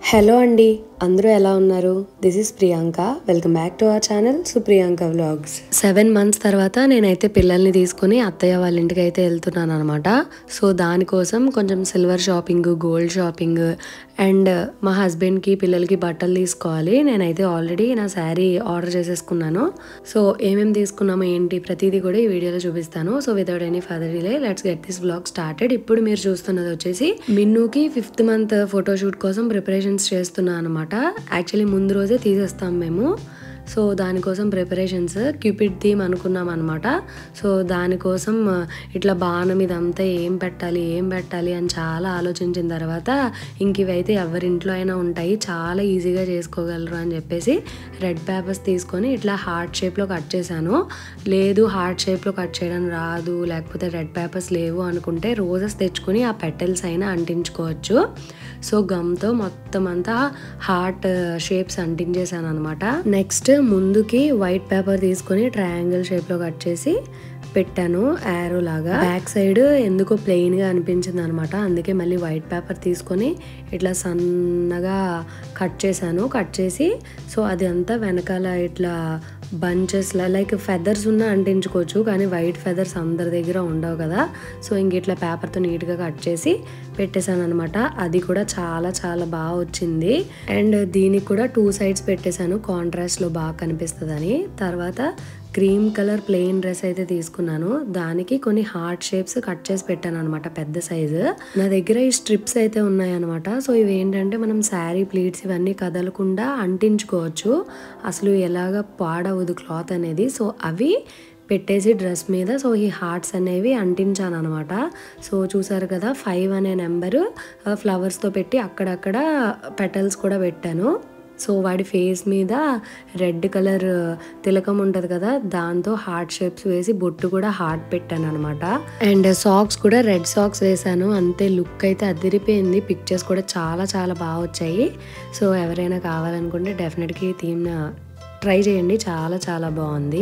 hello అండి అందరూ ఎలా ఉన్నారు this is Priyanka welcome back to our channel Supriyanka vlogs seven months తర్వాత నేనైతే పిల్లల్ని తీసుకుని అత్తయ్య వాళ్ళ ఇంటికి అయితే వెళ్తున్నాను అనమాట సో దానికోసం కొంచెం silver shopping gold shopping and మా హస్బెండ్కి పిల్లలకి బట్టలు తీసుకోవాలి నేనైతే ఆల్రెడీ నా శారీ ఆర్డర్ చేసేసుకున్నాను సో ఏమేమి తీసుకున్నామో ఏంటి ప్రతిదీ కూడా ఈ వీడియోలో చూపిస్తాను so without any further delay let's get this blog started ఇప్పుడు మీరు చూస్తున్నది వచ్చేసి మిన్నుకి ఫిఫ్త్ మంత్ ఫోటోషూట్ కోసం ప్రిపరేషన్స్ చేస్తున్నాను అనమాట యాక్చువల్లీ ముందు రోజే తీసేస్తాం మేము సో దానికోసం ప్రిపరేషన్స్ క్యూపిడ్ థీమ్ అనుకున్నాం అనమాట సో దానికోసం ఆ, ఇట్లా బాణం ఇదంతా ఏం పెట్టాలి ఏం పెట్టాలి అని చాలా ఆలోచించిన తర్వాత ఇంక ఇవైతే ఎవరింట్లో అయినా ఉంటాయి చాలా ఈజీగా చేసుకోగలరు అని చెప్పేసి రెడ్ పేపర్స్ తీసుకొని ఇట్లా హార్ట్ షేప్లో కట్ చేశాను లేదు హార్ట్ షేప్లో కట్ చేయడం రాదు లేకపోతే రెడ్ పేపర్స్ లేవు అనుకుంటే రోజెస్ తెచ్చుకొని ఆ పెటల్స్ అయినా అంటించుకోవచ్చు సో గమ్తో మొత్తం అంతా హార్ట్ షేప్స్ అంటించేసాను అనమాట నెక్స్ట్ ముందుకి వైట్ పేపర్ తీసుకొని ట్రయాంగిల్ షేప్లో కట్ చేసి పెట్టాను యారో లాగా బ్యాక్ సైడ్ ఎందుకో ప్లెయిన్ గా అనిపించింది అనమాట అందుకే మళ్ళీ వైట్ పేపర్ తీసుకొని ఇట్లా సన్నగా కట్ చేశాను కట్ చేసి సో అది అంతా వెనకాల ఇట్లా బంచెస్ లైక్ ఫెదర్స్ ఉన్న అంటించుకోవచ్చు కానీ వైట్ ఫెదర్స్ అందరి దగ్గర ఉండవు కదా సో ఇంక ఇట్లా పేపర్తో నీట్గా కట్ చేసి పెట్టేశాను అనమాట అది కూడా చాలా చాలా బాగా వచ్చింది అండ్ దీనికి కూడా టూ సైడ్స్ పెట్టేశాను కాంట్రాస్ట్లో బాగా కనిపిస్తుందని తర్వాత క్రీమ్ కలర్ ప్లెయిన్ డ్రెస్ అయితే తీసుకున్నాను దానికి కొన్ని హార్ట్ షేప్స్ కట్ చేసి పెట్టాను అనమాట పెద్ద సైజు నా దగ్గర ఈ స్ట్రిప్స్ అయితే ఉన్నాయన్నమాట సో ఇవి ఏంటంటే మనం శారీ ప్లీట్స్ ఇవన్నీ కదలకుండా అంటించుకోవచ్చు అసలు ఎలాగ పాడవదు క్లాత్ అనేది సో అవి పెట్టేసి డ్రెస్ మీద సో ఈ హార్ట్స్ అనేవి అంటించాను అనమాట సో చూసారు కదా ఫైవ్ అనే నెంబరు ఫ్లవర్స్తో పెట్టి అక్కడక్కడ పెటల్స్ కూడా పెట్టాను సో వాడి ఫేస్ మీద రెడ్ కలర్ తిలకం ఉంటుంది కదా దాంతో హార్ట్ షేప్స్ వేసి బొట్టు కూడా హార్ట్ పెట్టాను అనమాట అండ్ సాక్స్ కూడా రెడ్ సాక్స్ వేసాను అంతే లుక్ అయితే అదిరిపోయింది పిక్చర్స్ కూడా చాలా చాలా బాగా వచ్చాయి సో ఎవరైనా కావాలనుకుంటే డెఫినెట్గా ఈ థీమ్ ట్రై చేయండి చాలా చాలా బాగుంది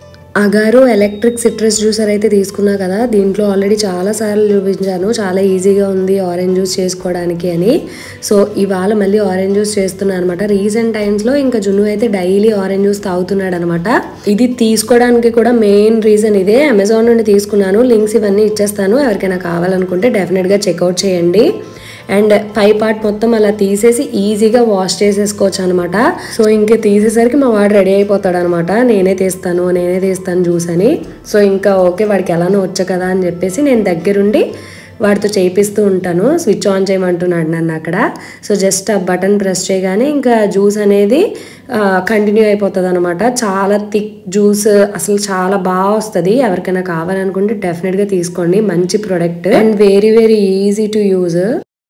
అగారు ఎలక్ట్రిక్ సిట్రస్ జ్యూసర్ అయితే తీసుకున్నా కదా దీంట్లో ఆల్రెడీ చాలా సార్లు చూపించాను చాలా ఈజీగా ఉంది ఆరెంజ్ జ్యూస్ చేసుకోవడానికి అని సో ఇవాళ మళ్ళీ ఆరెంజ్ జ్యూస్ చేస్తున్నాను అనమాట రీసెంట్ టైమ్స్లో ఇంకా జున్ను అయితే డైలీ ఆరెంజ్ జ్యూస్ తాగుతున్నాడు అనమాట ఇది తీసుకోవడానికి కూడా మెయిన్ రీజన్ ఇదే అమెజాన్ నుండి తీసుకున్నాను లింక్స్ ఇవన్నీ ఇచ్చేస్తాను ఎవరికైనా కావాలనుకుంటే డెఫినెట్గా చెక్అవుట్ చేయండి అండ్ పై పార్ట్ మొత్తం అలా తీసేసి ఈజీగా వాష్ చేసేసుకోవచ్చు అనమాట సో ఇంక తీసేసరికి మా వాడు రెడీ అయిపోతాడు అనమాట నేనే తీస్తాను నేనే తీస్తాను జ్యూస్ అని సో ఇంకా ఓకే వాడికి ఎలానో వచ్చు కదా అని చెప్పేసి నేను దగ్గరుండి వాడితో చేయిస్తూ ఉంటాను స్విచ్ ఆన్ చేయమంటున్నాడు నన్ను అక్కడ సో జస్ట్ ఆ బటన్ ప్రెస్ చేయగానే ఇంకా జ్యూస్ అనేది కంటిన్యూ అయిపోతుంది అనమాట చాలా థిక్ జ్యూస్ అసలు చాలా బాగా వస్తుంది ఎవరికైనా కావాలనుకుంటే డెఫినెట్గా తీసుకోండి మంచి product and very very easy to use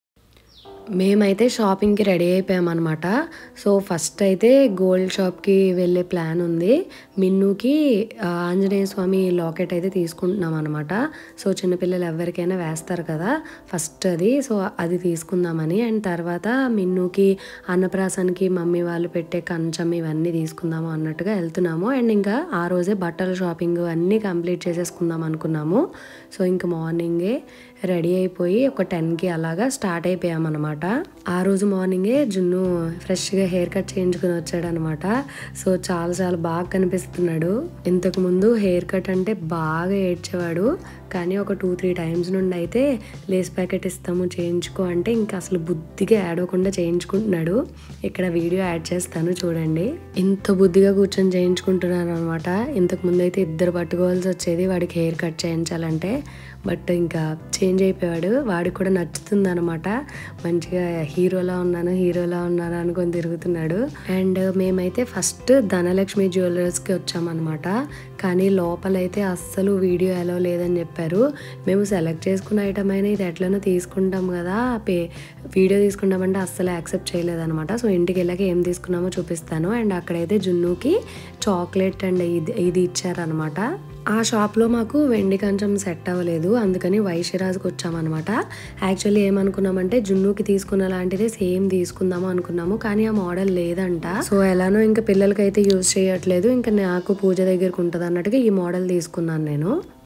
మేమైతే షాపింగ్కి రెడీ అయిపోయామన్నమాట సో ఫస్ట్ అయితే గోల్డ్ షాప్కి వెళ్ళే ప్లాన్ ఉంది మిన్నుకి ఆ, ఆంజనేయ స్వామి లాకెట్ అయితే తీసుకుంటున్నాం అనమాట సో చిన్నపిల్లలు ఎవరికైనా వేస్తారు కదా ఫస్ట్ అది సో అది తీసుకుందామని అండ్ తర్వాత మిన్నుకి అన్నప్రాసానికి మమ్మీ వాళ్ళు పెట్టే కంచం ఇవన్నీ తీసుకుందాము అన్నట్టుగా వెళ్తున్నాము అండ్ ఇంకా ఆ రోజే బట్టల షాపింగ్ అన్నీ కంప్లీట్ చేసేసుకుందాం అనుకున్నాము సో ఇంక మార్నింగే రెడీ అయిపోయి ఒక టెన్కి అలాగా స్టార్ట్ అయిపోయామన్నమాట ఆ రోజు మార్నింగే జున్ను ఫ్రెష్గా హెయిర్ కట్ చేయించుకుని వచ్చాడనమాట సో చాలా చాలా బాగా కనిపిస్తున్నాడు ఇంతకు ముందు హెయిర్ కట్ అంటే బాగా ఏడ్చేవాడు కానీ ఒక టూ త్రీ టైమ్స్ నుండి అయితే లేస్ ప్యాకెట్ ఇస్తాము చేయించుకో అంటే ఇంకా అసలు బుద్ధిగా ఏడవకుండా చేయించుకుంటున్నాడు ఇక్కడ వీడియో యాడ్ చేస్తాను చూడండి ఇంత బుద్ధిగా కూర్చొని చేయించుకుంటున్నాను అనమాట ఇంతకు ముందు అయితే ఇద్దరు పట్టుకోవాల్సి వచ్చేది వాడికి హెయిర్ కట్ చేయించాలంటే బట్ ఇంకా చేంజ్ అయిపోయాడు వాడికి కూడా నచ్చుతుంది అనమాట మంచిగా హీరోలా ఉన్నాను హీరోలా ఉన్నాను అనుకొని తిరుగుతున్నాడు అండ్ మేమైతే ఫస్ట్ ధనలక్ష్మి జ్యువెలర్స్కి వచ్చామన్నమాట కానీ లోపలైతే అస్సలు వీడియో ఎలా లేదని చెప్పారు మేము సెలెక్ట్ చేసుకున్న ఐటమ్ అయినా ఇది ఎట్లనో తీసుకుంటాం కదా పే వీడియో తీసుకుంటామంటే అస్సలు యాక్సెప్ట్ చేయలేదన్నమాట సో ఇంటికి వెళ్ళాక ఏం తీసుకున్నామో చూపిస్తాను అండ్ అక్కడైతే జున్నుకి చాక్లెట్ అండ్ ఇది ఇది ఇచ్చారనమాట ఆ షాప్లో మాకు వెండి కంచం సెట్ అవ్వలేదు అందుకని వైషిరాజ్కి వచ్చామన్నమాట యాక్చువల్లీ ఏమనుకున్నామంటే జున్నుకి తీసుకున్న లాంటిదే సేమ్ తీసుకుందాము అనుకున్నాము కానీ ఆ మోడల్ లేదంట సో ఎలానో ఇంకా పిల్లలకైతే యూజ్ చేయట్లేదు ఇంకా నాకు పూజ దగ్గరకు ఉంటుంది అన్నట్టుగా ఈ మోడల్ తీసుకున్నాను నేను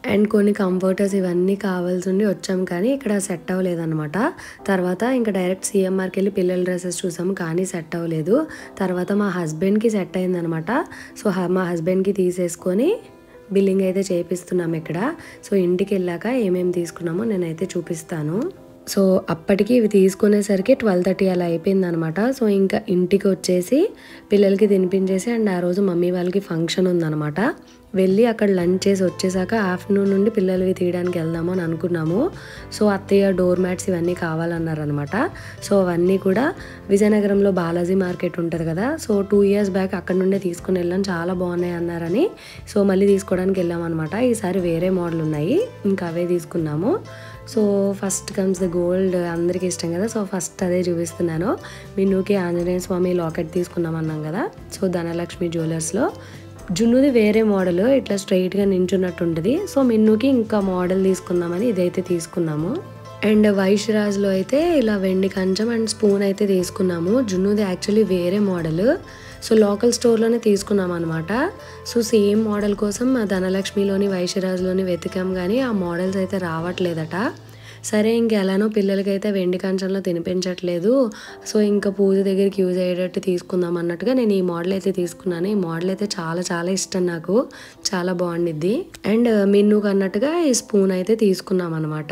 అండ్ కొన్ని కంఫర్టర్స్ ఇవన్నీ కావాల్సి ఉండి వచ్చాం కానీ ఇక్కడ సెట్ అవ్వలేదన్నమాట తర్వాత ఇంకా డైరెక్ట్ సిఎంఆర్కి వెళ్ళి పిల్లల డ్రెస్సెస్ చూసాము కానీ సెట్ అవ్వలేదు తర్వాత మా హస్బెండ్కి సెట్ అయిందనమాట సో హ- మా హస్బెండ్కి తీసేసుకొని బిల్లింగ్ అయితే చేపిస్తున్నాం ఇక్కడ సో ఇంటికి వెళ్ళాక ఏమేమి తీసుకున్నామో నేనైతే చూపిస్తాను సో అప్పటికి ఇవి తీసుకునేసరికి ట్వెల్వ్ థర్టీ అలా అయిపోయింది అనమాట సో ఇంకా ఇంటికి వచ్చేసి పిల్లలకి తినిపించేసి అండ్ ఆ రోజు మమ్మీ వాళ్ళకి ఫంక్షన్ ఉందన్నమాట వెళ్ళి అక్కడ లంచ్ చేసి వచ్చేసాక ఆఫ్టర్నూన్ నుండి పిల్లలవి తీయడానికి వెళ్దాము అని అనుకున్నాము సో అత్తయ్య డోర్ మ్యాట్స్ ఇవన్నీ కావాలన్నారు అనమాట సో అవన్నీ కూడా విజయనగరంలో బాలాజీ మార్కెట్ ఉంటుంది కదా సో టూ ఇయర్స్ బ్యాక్ అక్కడ నుండే తీసుకుని వెళ్ళాం చాలా బాగున్నాయి అన్నారని సో మళ్ళీ తీసుకోవడానికి వెళ్ళాం అనమాట ఈసారి వేరే మోడల్ ఉన్నాయి ఇంకా అవే తీసుకున్నాము so first comes the gold అందరికీ ఇష్టం కదా సో ఫస్ట్ అదే చూపిస్తున్నాను మిన్నుకి ఆంజనేయ స్వామి లాకెట్ తీసుకున్నాం అన్నాం కదా సో ధనలక్ష్మి జ్యువెలర్స్లో జున్నుది వేరే మోడల్ ఇట్లా స్ట్రైట్గా నించున్నట్టు ఉంటుంది సో మిన్నుకి ఇంకా మోడల్ తీసుకుందామని ఇదైతే తీసుకున్నాము అండ్ వైశ్రాజ్లో అయితే ఇలా వెండి కంచం అండ్ స్పూన్ అయితే తీసుకున్నాము జున్నుది యాక్చువల్లీ వేరే మోడల్ సో లోకల్ స్టోర్లోనే తీసుకున్నాం అనమాట సో సేమ్ మోడల్ కోసం మా ధనలక్ష్మిలోని వైశ్యరాజ్లోని వెతికాం కానీ ఆ మోడల్స్ అయితే రావట్లేదట సరే ఇంక ఎలానో పిల్లలకైతే వెండి కంచంలో తినిపించట్లేదు సో ఇంకా పూజ దగ్గరికి యూజ్ అయ్యేటట్టు తీసుకుందాం అన్నట్టుగా నేను ఈ మోడల్ అయితే తీసుకున్నాను ఈ మోడల్ అయితే చాలా చాలా ఇష్టం నాకు చాలా బాగుండిద్ది అండ్ మిన్నుకు అన్నట్టుగా ఈ స్పూన్ అయితే తీసుకున్నాం అనమాట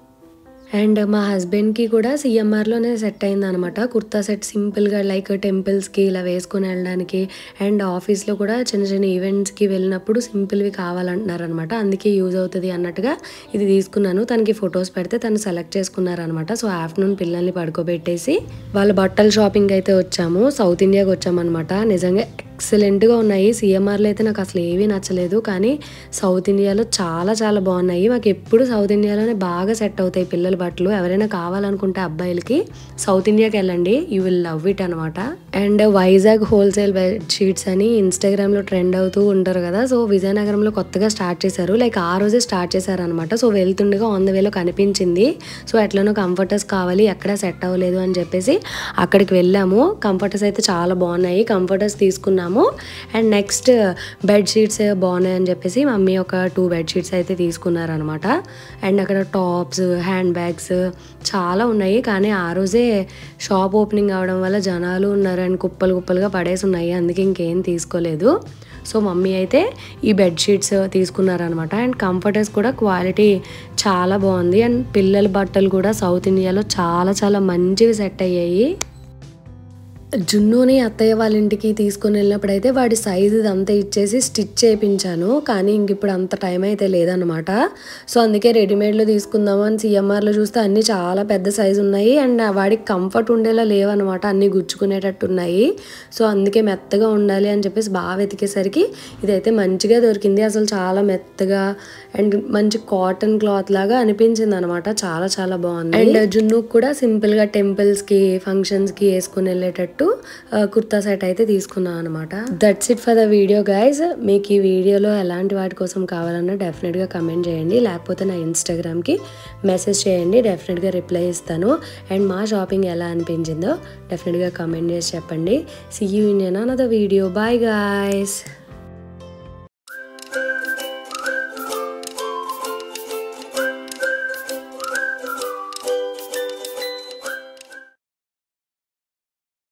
అండ్ మా హస్బెండ్కి కూడా సిఎంఆర్లోనే సెట్ అయింది అనమాట కుర్తా సెట్ సింపుల్గా లైక్ టెంపుల్స్కి ఇలా వేసుకొని వెళ్ళడానికి అండ్ ఆఫీస్లో కూడా చిన్న చిన్న ఈవెంట్స్కి వెళ్ళినప్పుడు సింపుల్వి కావాలంటున్నారు అనమాట అందుకే యూజ్ అవుతుంది అన్నట్టుగా ఇది తీసుకున్నాను తనకి ఫొటోస్ పెడితే తను సెలెక్ట్ చేసుకున్నారనమాట సో ఆఫ్టర్నూన్ పిల్లల్ని పడుకోబెట్టేసి వాళ్ళ బట్టల షాపింగ్ అయితే వచ్చాము సౌత్ ఇండియాకి వచ్చామన్నమాట నిజంగా ఎక్సలెంట్గా ఉన్నాయి సిఎంఆర్లో అయితే నాకు అసలు ఏమీ నచ్చలేదు కానీ సౌత్ ఇండియాలో చాలా చాలా బాగున్నాయి మాకు ఎప్పుడు సౌత్ ఇండియాలోనే బాగా సెట్ అవుతాయి పిల్లల బట్టలు ఎవరైనా కావాలనుకుంటే అబ్బాయిలకి సౌత్ ఇండియాకి వెళ్ళండి యూ విల్ లవ్ ఇట్ అనమాట అండ్ వైజాగ్ హోల్సేల్ బెడ్షీట్స్ అని ఇన్స్టాగ్రామ్లో ట్రెండ్ అవుతూ ఉంటారు కదా సో విజయనగరంలో కొత్తగా స్టార్ట్ చేశారు లైక్ ఆ రోజే స్టార్ట్ చేశారనమాట సో వెళ్తుండగా ఆన్ ద వేలో కనిపించింది సో ఎట్లనో కంఫర్టర్స్ కావాలి ఎక్కడ సెట్ అవ్వలేదు అని చెప్పేసి అక్కడికి వెళ్ళాము కంఫర్టర్స్ అయితే చాలా బాగున్నాయి కంఫర్టర్స్ తీసుకున్నాము అండ్ నెక్స్ట్ బెడ్షీట్స్ బాగున్నాయి అని చెప్పేసి మమ్మీ ఒక టూ బెడ్షీట్స్ అయితే తీసుకున్నారనమాట అండ్ అక్కడ టాప్స్ హ్యాండ్ బ్యాగ్స్ చాలా ఉన్నాయి కానీ ఆ రోజే షాప్ ఓపెనింగ్ అవడం వల్ల జనాలు ఉన్నారు అండ్ కుప్పలు కుప్పలుగా పడేసి ఉన్నాయి అందుకే ఇంకేం తీసుకోలేదు సో మమ్మీ అయితే ఈ బెడ్షీట్స్ తీసుకున్నారనమాట అండ్ కంఫర్టర్స్ కూడా క్వాలిటీ చాలా బాగుంది అండ్ పిల్లల బట్టలు కూడా సౌత్ ఇండియాలో చాలా చాలా మంచివి సెట్ అయ్యాయి జున్నుని అత్తయ్య వాళ్ళ ఇంటికి తీసుకొని వెళ్ళినప్పుడు అయితే వాడి సైజు ఇదంతా ఇచ్చేసి స్టిచ్ చేయించాను కానీ ఇంక ఇప్పుడు అంత టైం అయితే లేదనమాట సో అందుకే రెడీమేడ్లో తీసుకుందాము అని సిఎంఆర్లో చూస్తే అన్నీ చాలా పెద్ద సైజు ఉన్నాయి అండ్ వాడికి కంఫర్ట్ ఉండేలా లేవన్నమాట అన్నీ గుచ్చుకునేటట్టు ఉన్నాయి సో అందుకే మెత్తగా ఉండాలి అని చెప్పేసి బాగా వెతికేసరికి ఇదైతే మంచిగా దొరికింది అసలు చాలా మెత్తగా అండ్ మంచి కాటన్ క్లాత్ లాగా అనిపించింది అనమాట చాలా చాలా బాగుంది అండ్ జున్నుకు కూడా సింపుల్ గా టెంపుల్స్ కి ఫంక్షన్స్ కి వేసుకుని వెళ్ళేటట్టు ఆ, కుర్తా సెట్ అయితే తీసుకున్నాను అనమాట that's it for the video guys మీకు ఈ వీడియోలో ఎలాంటి వాటి కోసం కావాలన్నా డెఫినెట్ గా కమెంట్ చేయండి లేకపోతే నా ఇన్స్టాగ్రామ్ కి మెసేజ్ చేయండి డెఫినెట్ గా రిప్లై ఇస్తాను అండ్ మా షాపింగ్ ఎలా అనిపించిందో డెఫినెట్ గా కమెంట్ చేసి చెప్పండి see you in another video bye guys